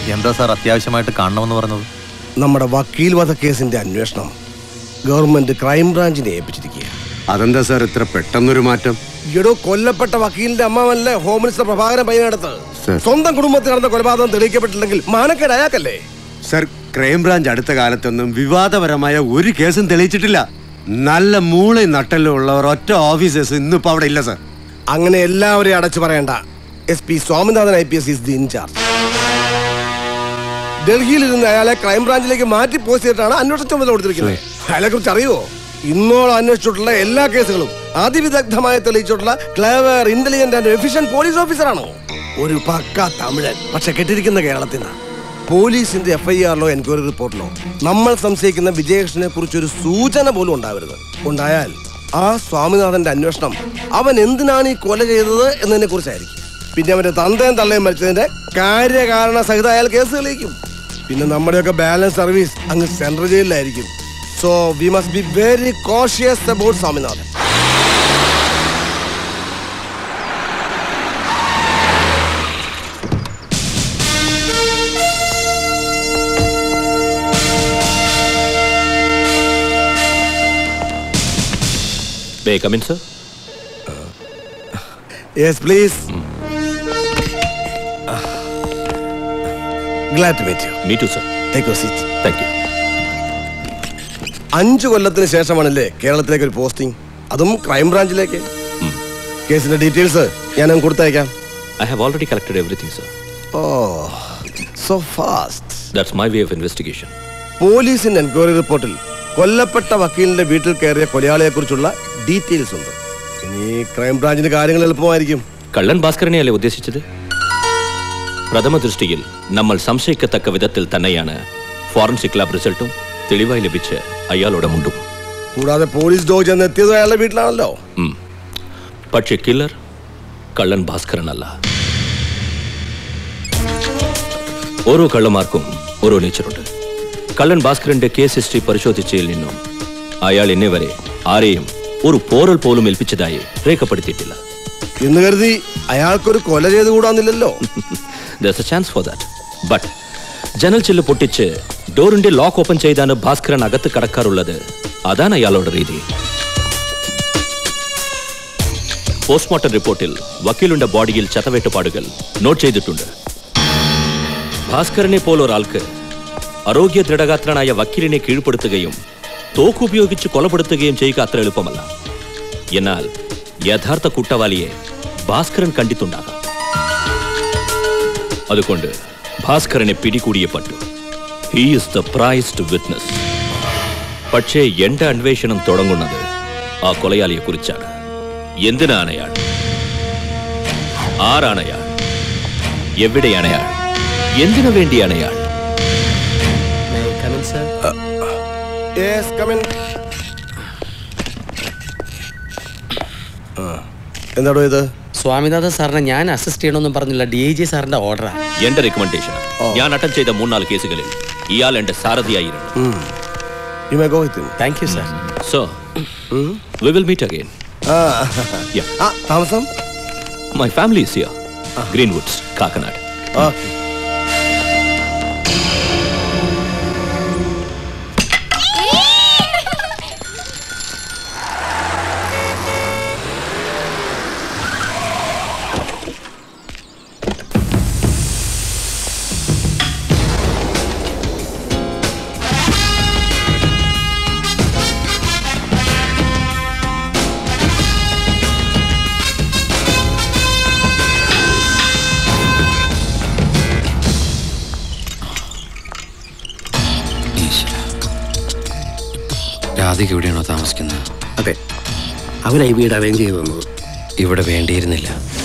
എന്താ സാർ അത്യാവശ്യമായിട്ട് കാണണമെന്ന് പറഞ്ഞത് നമ്മുടെ വക്കീൽ വധക്കേസിന്റെ അന്വേഷണം ഗവൺമെന്റ് ക്രൈംബ്രാഞ്ചിനെ ഏൽപ്പിച്ചിരിക്കുക അതെന്താ സാർ ഇത്ര പെട്ടെന്നൊരു മാറ്റം ഈടോ കൊല്ലപ്പെട്ട വക്കീലിന്റെ അമ്മാവല്ലേ ഹോം മിനിസ്റ്റർ പ്രഭാകരൻ പയ്യനടുത്ത് സർ. സ്വന്തം കുടുംബത്തിൽ നടന്ന കൊലപാതകം തെളിയിക്കപ്പെട്ടില്ലെങ്കിൽ മാനക്കേട് അയാൾക്കല്ലേ സർ ക്രൈംബ്രാഞ്ച് അടുത്ത കാലത്തൊന്നും വിവാദപരമായ ഒരു കേസും തെളിയിച്ചിട്ടില്ല നല്ല മൂളയും നട്ടലും ഉള്ള ഒരൊറ്റ ഓഫീസേഴ്സ് ഇന്നിപ്പോ അവിടെ ഇല്ല സർ അങ്ങനെ എല്ലാവരെയും അടച്ചു പറയണ്ട S P Swaminathan I P S is the incharge ഡൽഹിയിൽ ഇരുന്ന് അയാളെ ക്രൈംബ്രാഞ്ചിലേക്ക് മാറ്റി പോസ്റ്റ് ചെയ്തിട്ടാണ് അന്വേഷണ ചുമതല കൊടുത്തിരിക്കുന്നത് അയാളെ കുറിച്ച് അറിയുമോ ഇന്നോളം അന്വേഷിച്ചിട്ടുള്ള എല്ലാ കേസുകളും അതിവിദഗ്ധമായി തെളിയിച്ചിട്ടുള്ള clever intelligent and efficient police ഓഫീസറാണ് ഒരു പക്ക തമിഴൻ പക്ഷെ കെട്ടിരിക്കുന്ന കേരളത്തിൽ നിന്നാണ് പോലീസിന്റെ എഫ് ഐ ആറിലോ എൻക്വയറി റിപ്പോർട്ടിലോ നമ്മൾ സംശയിക്കുന്ന വിജയകൃഷ്ണനെ കുറിച്ച് ഒരു സൂചന പോലും ഉണ്ടാവരുത് ഉണ്ടായാൽ ആ സ്വാമിനാഥന്റെ അന്വേഷണം അവൻ എന്തിനാണ് ഈ കൊല ചെയ്തത് എന്നതിനെ കുറിച്ചായിരിക്കും പിന്നെ അവന്റെ തന്തയും തള്ളയും മരിച്ചതിന്റെ കാര്യകാരണ സഹിത അയാൾ കേസ് തെളിയിക്കും പിന്നെ നമ്മുടെയൊക്കെ ബാലൻസ് സർവീസ് അങ്ങ് സെൻട്രൽ ജയിലിലായിരിക്കും so we must be very cautious about Swaminathan May I come in, sir? Yes please glad to meet you Me too, sir. Take your seat Thank you. അഞ്ചു കൊല്ലത്തിന് ശേഷമാണല്ലേ കേരളത്തിലേക്ക് ഒരു പോസ്റ്റിംഗ് അതും ക്രൈംബ്രാഞ്ചിലേക്ക് കേസിന്റെ ഡീറ്റെയിൽസ് ഞാൻ അങ്ങ് കൊടുത്തയക്കാം I have already collected everything, sir. Oh so fast That's my way of investigation. പോലീസിന്റെ എൻക്വയറി റിപ്പോർട്ടിൽ കൊല്ലപ്പെട്ട വക്കീലിന്റെ വീട്ടിൽ കയറിയ കൊലയാളിയെ കുറിച്ചുള്ള ഡീറ്റെയിൽസ് ഉണ്ട് ഇനി ക്രൈംബ്രാഞ്ചിന് കാര്യങ്ങൾ എളുപ്പമായിരിക്കും കള്ളൻ ഭാസ്കരനെയല്ലേ ഉദ്ദേശിച്ചത് പ്രഥമ ദൃഷ്ടിയിൽ നമ്മൾ സംശയിക്കത്തക്ക വിധത്തിൽ തന്നെയാണ് ഫോറൻസിക് ലാബ് റിസൾട്ടും തെളിവായി ലഭിച്ച് അയാളുടെ മുണ്ടും കൂടാതെ പോലീസ് ഡോജ് എന്ന് എത്തിയത് അയാളുടെ വീട്ടിലാണല്ലോ ഉം. പക്ഷേ കില്ലർ കള്ളൻ ഭാസ്കരനല്ല ഓരോ കള്ളന്മാർക്കും ഓരോ നേച്ചറുണ്ട് കള്ളൻ ഭാസ്കരന്റെ കേസ് ഹിസ്റ്ററി പരിശോധിച്ചതിൽ നിന്നും അയാൾ എന്നെ വരെ ആരെയും ഒരു പോറൽ പോലും ഏൽപ്പിച്ചതായി രേഖപ്പെടുത്തിയിട്ടില്ല എന്ന് കരുതി അയാൾക്കൊരു കൊല ചെയ്ത് കൂടാന്നില്ലല്ലോ There's a chance for that. But ജനൽ ചില്ല് പൊട്ടിച്ച് ഡോറിന്റെ ലോക്ക് ഓപ്പൺ ചെയ്താണ് ഭാസ്കരൻ അകത്ത് കടക്കാറുള്ളത് അതാണ് അയാളുടെ രീതി പോസ്റ്റ്മോർട്ടം റിപ്പോർട്ടിൽ വക്കീലിന്റെ ബോഡിയിൽ ചതവേട്ടുപാടുകൾ നോട്ട് ചെയ്തിട്ടുണ്ട് ഭാസ്കരനെ പോലെ ഒരാൾക്ക് ആരോഗ്യ ദൃഢഗാത്രനായ വക്കീലിനെ കീഴ്പ്പെടുത്തുകയും തോക്കുപയോഗിച്ച് കൊലപ്പെടുത്തുകയും ചെയ്യുക അത്ര എളുപ്പമല്ല എന്നാൽ യഥാർത്ഥ കുറ്റവാളിയെ ഭാസ്കരൻ കണ്ടിട്ടുണ്ടാകാം അതുകൊണ്ട് ഭാസ്കരനെ പിടികൂടിയേ പറ്റൂ he is the prized witness പക്ഷേ എന്റെ അന്വേഷണം തുടങ്ങുന്നത് ആ കൊലയാളിയെ കുറിച്ചാണ് എന്തിനാണ് അയാൾ ആരാണ് അയാൾ എവിടെയാണ് അയാൾ എന്തിനു വേണ്ടിയാണ് അയാൾ യെസ് കമിൻ എന്താടോ ഇത് സ്വാമിനാഥൻ സാറിനെ ഞാൻ അസിസ്റ്റ് ചെയ്യണമെന്നും പറഞ്ഞില്ല ഡി ഐ ജി സാറിന്റെ ഓർഡറാ എന്റെ റെക്കമെൻഡേഷൻ ഞാൻ അറ്റൻഡ് ചെയ്ത മൂന്നാല് കേസുകളിൽ ഇയാൾ എന്റെ സാരഥിയായിരുന്നു you may go with thank you sir so we will meet again ആ താമസം my family is here Greenwoods Kakkanad okay Radhika എവിടെയാണോ താമസിക്കുന്നത് അതെ അവനായി വീട് അറേഞ്ച് ചെയ്തു തന്നത് ഇവിടെ വേണ്ടിയിരുന്നില്ല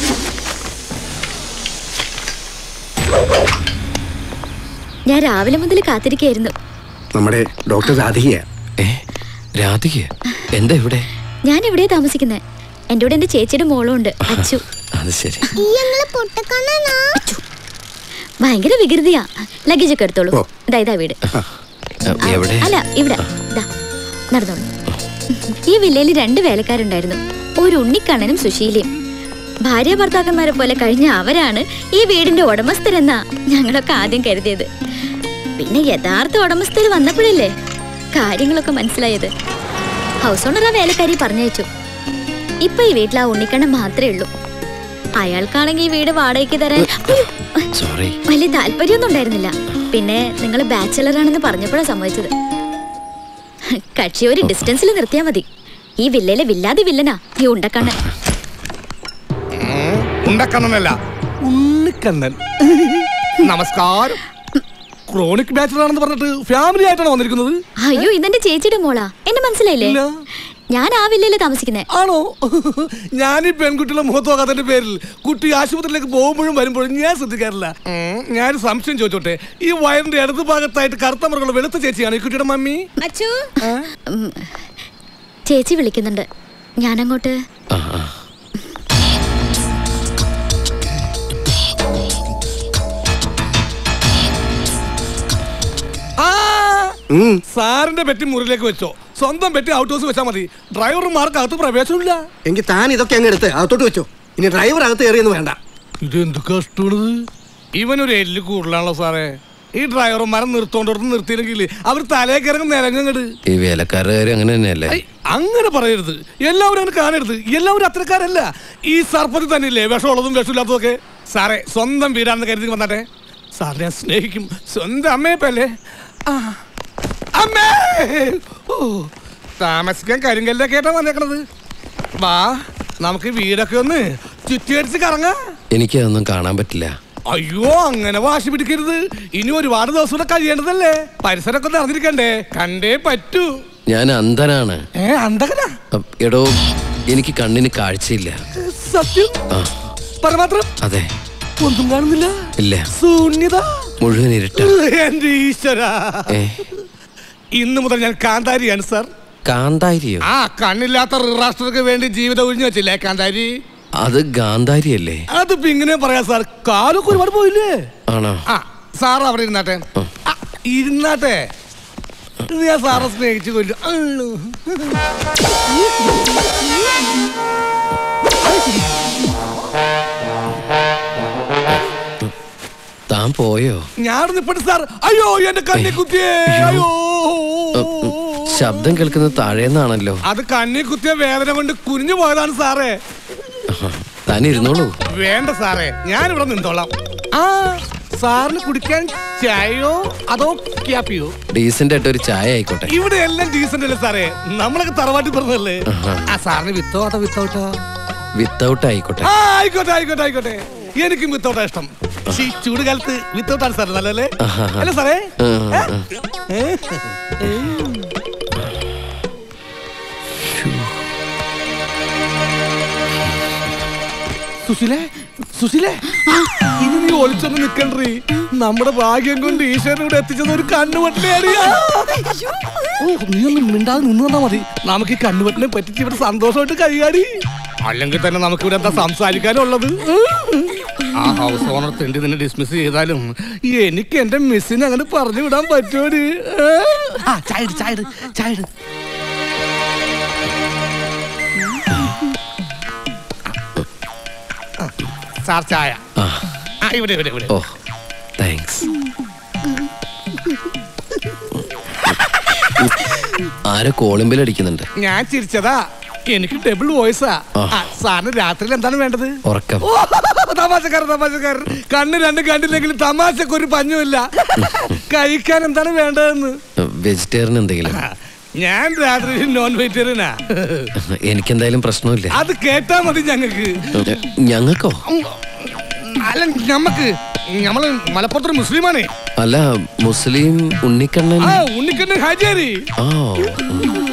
ഞാൻ രാവിലെ മുതൽ കാത്തിരിക്കായിരുന്നു നമ്മുടെ ഡോക്ടർ രാധികയാ ഏ രാധിക എന്താ ഇവിടെ ഞാൻ എവിടെയാ താമസിക്കുന്നത് എൻ്റെ കൂടെ എൻ്റെ ചേച്ചിയുടെ മോളും ഉണ്ട് അച്ചു അത് ശരി അച്ചു. ഭയങ്കര വികൃതിയാ ലഗേജ് ഒക്കെ എടുത്തോളൂ ഇതാ ഇതാ വീട് എവിടെ അല്ല ഇവിടെ ദാ നടന്നോളൂ ഈ വില്ലയിൽ രണ്ട് വേലക്കാരുണ്ടായിരുന്നു ഒരു ഉണ്ണിക്കണ്ണനും സുശീലയും ഭാര്യ ഭർത്താക്കന്മാരെ പോലെ കഴിഞ്ഞ അവരാണ് ഈ വീടിന്റെ ഉടമസ്ഥരെന്നാ ഞങ്ങളൊക്കെ ആദ്യം കരുതിയത് പിന്നെ യഥാർത്ഥ ഉടമസ്ഥർ വന്നപ്പോഴല്ലേ കാര്യങ്ങളൊക്കെ മനസ്സിലായത് ഹൗസ് ഓണർ ആ വേലക്കാരി പറഞ്ഞയച്ചു ഇപ്പൊ ഈ വീട്ടിൽ ആ ഉണ്ണിക്കണ്ണൻ മാത്രമേ ഉള്ളൂ അയാൾക്കാണെങ്കിൽ ഈ വീട് വാടകയ്ക്ക് തരാൻ ഉയ്യോ, സോറി വലിയ താല്പര്യമൊന്നും ഉണ്ടായിരുന്നില്ല പിന്നെ നിങ്ങൾ ബാച്ചലർ ആണെന്ന് പറഞ്ഞപ്പോഴാണ് സമ്മതിച്ചത് കക്ഷി ഒരു ഡിസ്റ്റൻസിൽ നിർത്തിയാ മതി ഈ വില്ലയിലെ വില്ലാതെ വില്ലനാ ഈ ഉണ്ടക്കണ്ണൻ ഉണ്ടക്കണ്ണനല്ല ഉണ്ണിക്കണ്ണൻ നമസ്കാരം ക്രോണിക് ബാച്ചലർ ആണെന്ന് പറഞ്ഞിട്ട് ഫാമിലി ആയിട്ടാണ് വന്നിരിക്കുന്നത് അയ്യോ ഇതെന്റെ ചേച്ചിയുടെ മോളാ എന്നെ മനസ്സിലായില്ലേ ഇല്ല. ഞാൻ ആ വില്ലയില് താമസിക്കുന്നേ ആണോ ഞാൻ ഈ പെൺകുട്ടിയുടെ മുഖത്ത് നോക്കാത്തതിന്റെ പേരിൽ കുട്ടി ആശുപത്രിയിലേക്ക് പോകുമ്പോഴും വരുമ്പോഴും ഞാൻ ശ്രദ്ധിക്കാറില്ല ഉം, ഞാനൊരു സംശയം ചോദിച്ചോട്ടെ ഈ വയറിന്റെ ഇടത് ഭാഗത്തായിട്ട് കറുത്ത മൃഗമുള്ള വെളുത്ത ചേച്ചിയാണ് ഈ കുട്ടിയുടെ മമ്മി ഉം. ചേച്ചി വിളിക്കുന്നുണ്ട് ഞാനങ്ങോട്ട് ആ ആ ആ സാറിന്റെ പെറ്റി മുറിയിലേക്ക് വെച്ചോ സ്വന്തം പെറ്റി ഔട്ട് ഹൗസ് വെച്ചാൽ മതി ഡ്രൈവർമാർക്ക് അകത്ത് പ്രവേശനമില്ല എങ്കിൽ താൻ ഇതൊക്കെ അങ്ങ് എടുത്ത് അകത്തോട്ട് വെച്ചോ ഇനി ഡ്രൈവർ അകത്ത് കയറിയെന്ന് വേണ്ട ഇത് എന്ത് കഷ്ടമാണിത് ഇവനൊരു എല്ല് കൂടുതലാണല്ലോ സാറേ ഈ ഡ്രൈവർമാരെ നിർത്തോണ്ടോടത്ത് നിർത്തിയില്ലെങ്കിൽ അവർ തലേ കിറങ്ങും നിരങ്ങട് ഈ വേലക്കാരുടെ കാര്യം അങ്ങനെ തന്നെയല്ലേ അങ്ങനെ പറയരുത് എല്ലാവരും അങ്ങനെ കാണരുത് എല്ലാവരും അത്രക്കാരല്ല ഈ സർപ്പത്തിൽ തന്നെയില്ലേ വിഷമുള്ളതും വിഷമില്ലാത്തതൊക്കെ സാറേ സ്വന്തം വീടാണെന്ന് കരുതി വന്നാട്ടെ സാറിനെ ഞാൻ സ്നേഹിക്കും സ്വന്തം അമ്മയപ്പല്ലേ ആ അമ്മേ ഓ താമസിക്കാൻ കരിങ്കല്ലൊക്കെ ആയിട്ടാ വന്നേക്കണത് വാ നമുക്ക് ഈ വീടൊക്കെ ഒന്ന് ചുറ്റിയടിച്ച് കറങ്ങാം എനിക്കതൊന്നും കാണാൻ പറ്റില്ല അയ്യോ അങ്ങനെ വാശി പിടിക്കരുത് ഇനി ഒരുപാട് ദിവസം കൂടെ കഴിയേണ്ടതല്ലേ പരിസരമൊക്കെ ഒന്ന് അറിഞ്ഞിരിക്കണ്ടേ കണ്ടേ പറ്റൂ ഞാൻ അന്ധനാണ് ഏ അന്തകനാ അപ്പ് എടോ എനിക്ക് കണ്ണിന് കാഴ്ചയില്ല സത്യം ആ പരമാത്രം അതെ ഒന്നും കാണുന്നില്ല ഇല്ല ശൂന്യത മുഴുവൻ ഇരുട്ട എന്റെ ഈശ്വര ഏ ഇന്ന് മുതൽ ഞാൻ കാന്താരിയാണ് സാർ കാന്താരിയോ ആ കണ്ണില്ലാത്ത റിറാഷ്ട്രർക്ക് വേണ്ടി ജീവിതം ഒഴിഞ്ഞു വെച്ചില്ലേ കാന്താരി അത് ഗാന്ധാരിയല്ലേ അതിപ്പോ ഇങ്ങനെ പറയാ സാർ കാലൊക്കെ ഒരുപാട് പോയില്ലേ ആണോ ആ സാർ അവിടെ ഇരുന്നാട്ടെ ആ, ഇരുന്നാട്ടെ ഇത് ഞാൻ സാറെ സ്നേഹിച്ചു കൊല്ലു അള്ളു. താൻ പോയോ ഞാൻ നിപ്പട്ട് സാർ അയ്യോ എന്റെ കണ്ണി കുത്തിയേ അയ്യോ ശബ്ദം കേൾക്കുന്നത് താഴേന്നാണല്ലോ അത് കണ്ണി കുത്തിയ വേദന കൊണ്ട് കുനിഞ്ഞു പോയതാണ് സാറേ ആഹാ. താൻ ഇരുന്നോളൂ വേണ്ട സാറേ ഞാൻ ഇവിടെ നിന്നോളാം ആ സാറിന് കുടിക്കാൻ ചായയോ അതോ ക്യാപ്പിയോ ഡീസന്റ് ആയിട്ട് ഒരു ചായ ആയിക്കോട്ടെ ഇവിടെ എല്ലാം ഡീസന്റ് അല്ലേ സാറേ നമ്മളൊക്കെ തറവാട്ടി പറഞ്ഞല്ലേ ആ സാറിന് വിത്തോ അതോ വിത്തൗട്ടോ വിത്തൗട്ട് ആയിക്കോട്ടെ ആ ആയിക്കോട്ടെ ആയിക്കോട്ടെ ആയിക്കോട്ടെ എനിക്കും വിത്തൗട്ടാ ഇഷ്ടം പക്ഷേ ഈ ചൂട് കാലത്ത് വിത്തൗട്ടാണ് സാർ നല്ലല്ലേ ആഹാ. അല്ലേ സാറേ ആ, ആ. ഏ? സുശീലേ സുശീലേ ഇനി നീ ഒളിച്ചൊന്ന് നിക്കണ്ടേ നമ്മുടെ ഭാഗ്യം കൊണ്ട് ഈശ്വരൻ ഇവിടെ എത്തിച്ചത് ഒരു കണ്ണുവട്ടിനെയാണ് ഓ നീ ഒന്നും മിണ്ടാതെ നിന്ന് തന്നാ മതി നമുക്ക് ഈ കണ്ണുവട്ടിനെ പറ്റിച്ച് ഇവിടെ സന്തോഷമായിട്ട് കഴിയാടി അല്ലെങ്കിൽ തന്നെ നമുക്ക് ഇവിടെ എന്താ സംസാരിക്കാനുള്ളത് ആ ഹൗസ് ഓണർ തെണ്ടി നിന്നെ ഡിസ്മിസ് ചെയ്താലും എനിക്ക് എന്റെ മിസ്സിനെ അങ്ങനെ പറഞ്ഞു വിടാൻ പറ്റുമോടി ആ ചായ ഇട്, ചായ ഇട്, ചായ ഇട്. ആ, സാർ ചായ ആ ആ ഇവിടെ ഇവിടെ ഇവിടെ ഓ താങ്ക്സ് ആരോ കോളിമ്പിൽ അടിക്കുന്നുണ്ട് ഞാൻ ചിരിച്ചതാ എനിക്ക് ഡബിൾ വോയിസാ ആ. സാറിന് രാത്രിയിൽ എന്താണ് വേണ്ടത് ഉറക്കം ഓ, തമാശക്കാരൻ തമാശക്കാരൻ കണ്ണ് രണ്ട് കണ്ടില്ലെങ്കിലും തമാശക്ക് ഒരു പഞ്ഞുമില്ല കഴിക്കാൻ എന്താണ് വേണ്ടതെന്ന് വെജിറ്റേറിയൻ എന്തെങ്കിലും ആ, ഞാൻ രാത്രി നോൺ വെജിറ്റേറിയനാ എനിക്കെന്തായാലും പ്രശ്നമില്ല അത് കേട്ടാ മതി ഞങ്ങക്ക് ഞങ്ങൾക്കോ അല്ല ഞമ്മക്ക് ഞമ്മള് മലപ്പുറത്തൊരു മുസ്ലിമാണേ അല്ല മുസ്ലിം ഉണ്ണിക്കണ്ണൻ ആ ഉണ്ണിക്കണ്ണൻ ഹാജിയാരി ആ ഉം.